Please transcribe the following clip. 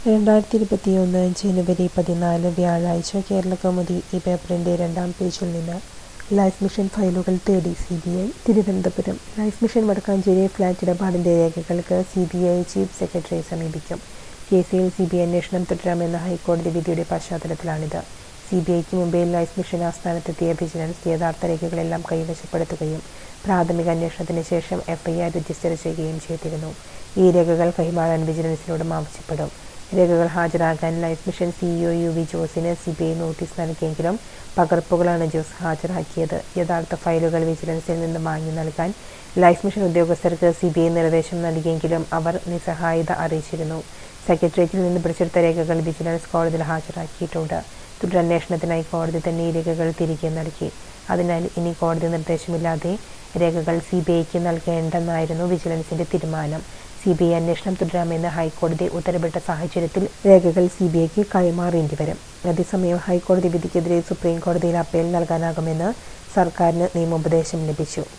രണ്ടായിരത്തി ഇരുപത്തിയൊന്ന് ജനുവരി പതിനാല് വ്യാഴാഴ്ച കേരളകൗമുദി ഈ പേപ്പറിന്റെ രണ്ടാം പേജിൽ നിന്ന് ലൈഫ് മിഷൻ ഫയലുകൾ തേടി C B I Thiruvananthapuram life mission Vadakkanchery flat ഇടപാടിന്റെ രേഖകൾക്ക് സി ബി ഐ ചീഫ് സെക്രട്ടറിയെ സമീപിക്കും കേസിൽ സി ബി ഐ അന്വേഷണം തുടരാമെന്ന ഹൈക്കോടതി വിധിയുടെ പശ്ചാത്തലത്തിലാണിത് സി ബി ഐക്ക് മുംബൈയിൽ ലൈഫ് മിഷൻ ആസ്ഥാനത്തെത്തിയ വിജിലൻസ് യഥാർത്ഥ രേഖകളെല്ലാം കൈവശപ്പെടുത്തുകയും പ്രാഥമിക അന്വേഷണത്തിന് ശേഷം എഫ്ഐആർ രജിസ്റ്റർ ചെയ്യുകയും ചെയ്തിരുന്നു ഈ രേഖകൾ കൈമാറാൻ വിജിലൻസിനോടും ആവശ്യപ്പെടും രേഖകൾ ഹാജരാക്കാൻ life mission CEO U V ജോസിന് സി ബി ഐ നോട്ടീസ് നൽകിയെങ്കിലും പകർപ്പുകളാണ് ജോസ് ഹാജരാക്കിയത് യഥാർത്ഥ ഫയലുകൾ വിജിലൻസിൽ നിന്ന് വാങ്ങി നൽകാൻ ലൈഫ് മിഷൻ ഉദ്യോഗസ്ഥർക്ക് സി ബി ഐ നിർദ്ദേശം നൽകിയെങ്കിലും അവർ നിസ്സഹായത അറിയിച്ചിരുന്നു സെക്രട്ടേറിയറ്റിൽ നിന്ന് പിടിച്ചെടുത്ത രേഖകൾ വിജിലൻസ് കോടതിയിൽ ഹാജരാക്കിയിട്ടുണ്ട് തുടരന്വേഷണത്തിനായി കോടതി തന്നെ ഈ രേഖകൾ തിരികെ നൽകി അതിനാൽ ഇനി കോടതി നിർദ്ദേശമില്ലാതെ രേഖകൾ സി ബി ഐക്ക് നൽകേണ്ടെന്നായിരുന്നു വിജിലൻസിന്റെ തീരുമാനം സി ബി ഐ അന്വേഷണം തുടരാമെന്ന് ഹൈക്കോടതി ഉത്തരവിട്ട സാഹചര്യത്തിൽ രേഖകൾ സി ബി ഐക്ക് കൈമാറേണ്ടി വരും അതേസമയം ഹൈക്കോടതി വിധിക്കെതിരെ സുപ്രീം കോടതിയിൽ അപ്പീൽ നൽകാനാകുമെന്ന് സർക്കാരിന് നിയമോപദേശം ലഭിച്ചു